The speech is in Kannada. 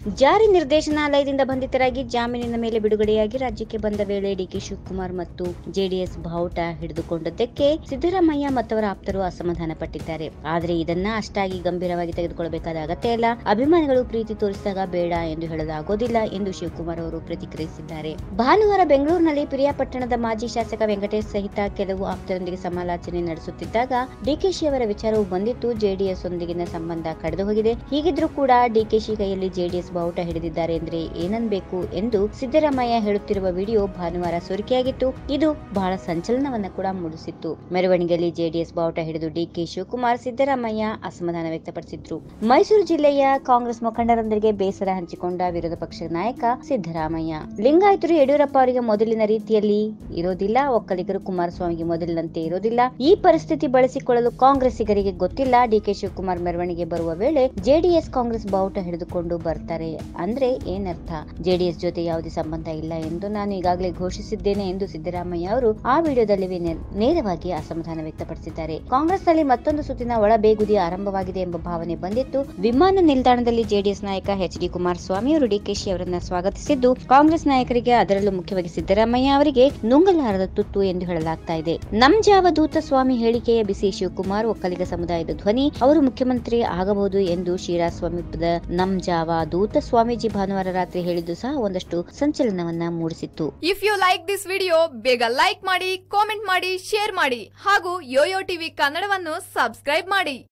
ಜಾರಿ ನಿರ್ದೇಶನಾಲಯದಿಂದ ಬಂಧಿತರಾಗಿ ಜಾಮೀನಿನ ಮೇಲೆ ಬಿಡುಗಡೆಯಾಗಿ ರಾಜ್ಯಕ್ಕೆ ಬಂದ ವೇಳೆ ಡಿಕೆ ಶಿವಕುಮಾರ್ ಮತ್ತು ಜೆಡಿಎಸ್ ಬಾವುಟ ಹಿಡಿದುಕೊಂಡದ್ದಕ್ಕೆ ಸಿದ್ದರಾಮಯ್ಯ ಮತ್ತವರ ಆಪ್ತರು ಅಸಮಾಧಾನ ಪಟ್ಟಿದ್ದಾರೆ ಆದರೆ ಇದನ್ನ ಅಷ್ಟಾಗಿ ಗಂಭೀರವಾಗಿ ತೆಗೆದುಕೊಳ್ಳಬೇಕಾದ ಅಗತ್ಯ ಇಲ್ಲ ಅಭಿಮಾನಿಗಳು ಪ್ರೀತಿ ತೋರಿಸಿದಾಗ ಬೇಡ ಎಂದು ಹೇಳಲಾಗೋದಿಲ್ಲ ಎಂದು ಶಿವಕುಮಾರ್ ಅವರು ಪ್ರತಿಕ್ರಿಯಿಸಿದ್ದಾರೆ ಭಾನುವಾರ ಬೆಂಗಳೂರಿನಲ್ಲಿ ಪಿರಿಯಾಪಟ್ಟಣದ ಮಾಜಿ ಶಾಸಕ ವೆಂಕಟೇಶ್ ಸಹಿತ ಕೆಲವು ಆಪ್ತರೊಂದಿಗೆ ಸಮಾಲೋಚನೆ ನಡೆಸುತ್ತಿದ್ದಾಗ ಡಿಕೆಶಿ ಅವರ ವಿಚಾರವು ಬಂದಿತ್ತು ಜೆಡಿಎಸ್ ಒಂದಿಗಿನ ಸಂಬಂಧ ಕಡಿದು ಹೋಗಿದೆ ಹೀಗಿದ್ರೂ ಕೂಡ ಡಿಕೆಶಿ ಕೈಯಲ್ಲಿ ಜೆಡಿಎಸ್ ಬಾವುಟ ಹಿಡಿದಿದ್ದಾರೆ ಅಂದ್ರೆ ಏನನ್ಬೇಕು ಎಂದು ಸಿದ್ದರಾಮಯ್ಯ ಹೇಳುತ್ತಿರುವ ವಿಡಿಯೋ ಭಾನುವಾರ ಸೋರಿಕೆಯಾಗಿತ್ತು ಇದು ಬಹಳ ಸಂಚಲನವನ್ನ ಕೂಡ ಮೂಡಿಸಿತ್ತು ಮೆರವಣಿಗೆಯಲ್ಲಿ ಜೆಡಿಎಸ್ ಬಾವುಟ ಹಿಡಿದು ಡಿಕೆ ಶಿವಕುಮಾರ್ ಸಿದ್ದರಾಮಯ್ಯ ಅಸಮಾಧಾನ ವ್ಯಕ್ತಪಡಿಸಿದ್ರು ಮೈಸೂರು ಜಿಲ್ಲೆಯ ಕಾಂಗ್ರೆಸ್ ಮುಖಂಡರೊಂದಿಗೆ ಬೇಸರ ಹಂಚಿಕೊಂಡ ವಿರೋಧ ಪಕ್ಷ ನಾಯಕ ಸಿದ್ದರಾಮಯ್ಯ ಲಿಂಗಾಯತರು ಯಡಿಯೂರಪ್ಪ ಅವರಿಗೆ ಮೊದಲಿನ ರೀತಿಯಲ್ಲಿ ಇರೋದಿಲ್ಲ ಒಕ್ಕಲಿಗರು ಕುಮಾರಸ್ವಾಮಿಗೆ ಮೊದಲಿನಂತೆ ಇರೋದಿಲ್ಲ ಈ ಪರಿಸ್ಥಿತಿ ಬಳಸಿಕೊಳ್ಳಲು ಕಾಂಗ್ರೆಸ್ಸಿಗರಿಗೆ ಗೊತ್ತಿಲ್ಲ ಡಿಕೆ ಶಿವಕುಮಾರ್ ಮೆರವಣಿಗೆ ಬರುವ ವೇಳೆ ಜೆಡಿಎಸ್ ಕಾಂಗ್ರೆಸ್ ಬಾವುಟ ಹಿಡಿದುಕೊಂಡು ಬರ್ತಾರೆ ಅಂದ್ರೆ ಏನರ್ಥ ಜೆಡಿಎಸ್ ಜೊತೆ ಯಾವುದೇ ಸಂಬಂಧ ಇಲ್ಲ ಎಂದು ನಾನು ಈಗಾಗಲೇ ಘೋಷಿಸಿದ್ದೇನೆ ಎಂದು ಸಿದ್ದರಾಮಯ್ಯ ಅವರು ಆ ವಿಡಿಯೋದಲ್ಲಿ ನೇ- ನೇರವಾಗಿ ಅಸಮಾಧಾನ ವ್ಯಕ್ತಪಡಿಸಿದ್ದಾರೆ ಕಾಂಗ್ರೆಸ್ನಲ್ಲಿ ಮತ್ತೊಂದು ಸುತ್ತಿನ ಒಳಬೇಗುದಿ ಆರಂಭವಾಗಿದೆ ಎಂಬ ಭಾವನೆ ಬಂದಿತ್ತು ವಿಮಾನ ನಿಲ್ದಾಣದಲ್ಲಿ ಜೆಡಿಎಸ್ ನಾಯಕ ಎಚ್ ಡಿ ಕುಮಾರಸ್ವಾಮಿ ಅವರು ಡಿಕೆಶಿ ಅವರನ್ನ ಸ್ವಾಗತಿಸಿದ್ದು ಕಾಂಗ್ರೆಸ್ ನಾಯಕರಿಗೆ ಅದರಲ್ಲೂ ಮುಖ್ಯವಾಗಿ ಸಿದ್ದರಾಮಯ್ಯ ಅವರಿಗೆ ನುಂಗಲಾರದ ತುತ್ತು ಎಂದು ಹೇಳಲಾಗ್ತಾ ಇದೆ ನಮ್ ಜಾವ ದೂತ ಸ್ವಾಮಿ ಹೇಳಿಕೆಯ ಬಿಸಿ ಶಿವಕುಮಾರ್ ಒಕ್ಕಲಿಗ ಸಮುದಾಯದ ಧ್ವನಿ ಅವರು ಮುಖ್ಯಮಂತ್ರಿ ಆಗಬಹುದು ಎಂದು ಶಿರಾ ಸಮೀಪದ ನಮ್ ಜಾವ ದೂತ ಸ್ವಾಮೀಜಿ ಭಾನುವಾರ ರಾತ್ರಿ ಹೇಳಿದ್ದು ಸಹ ಒಂದಷ್ಟು ಸಂಚಲನವನ್ನ ಮೂಡಿಸಿತ್ತು if you like this video ಬೇಗ ಲೈಕ್ ಮಾಡಿ ಕಾಮೆಂಟ್ ಮಾಡಿ ಶೇರ್ ಮಾಡಿ ಹಾಗೂ ಯೋಯೋ ಟಿವಿ ಕನ್ನಡವನ್ನು ಸಬ್ಸ್ಕ್ರೈಬ್ ಮಾಡಿ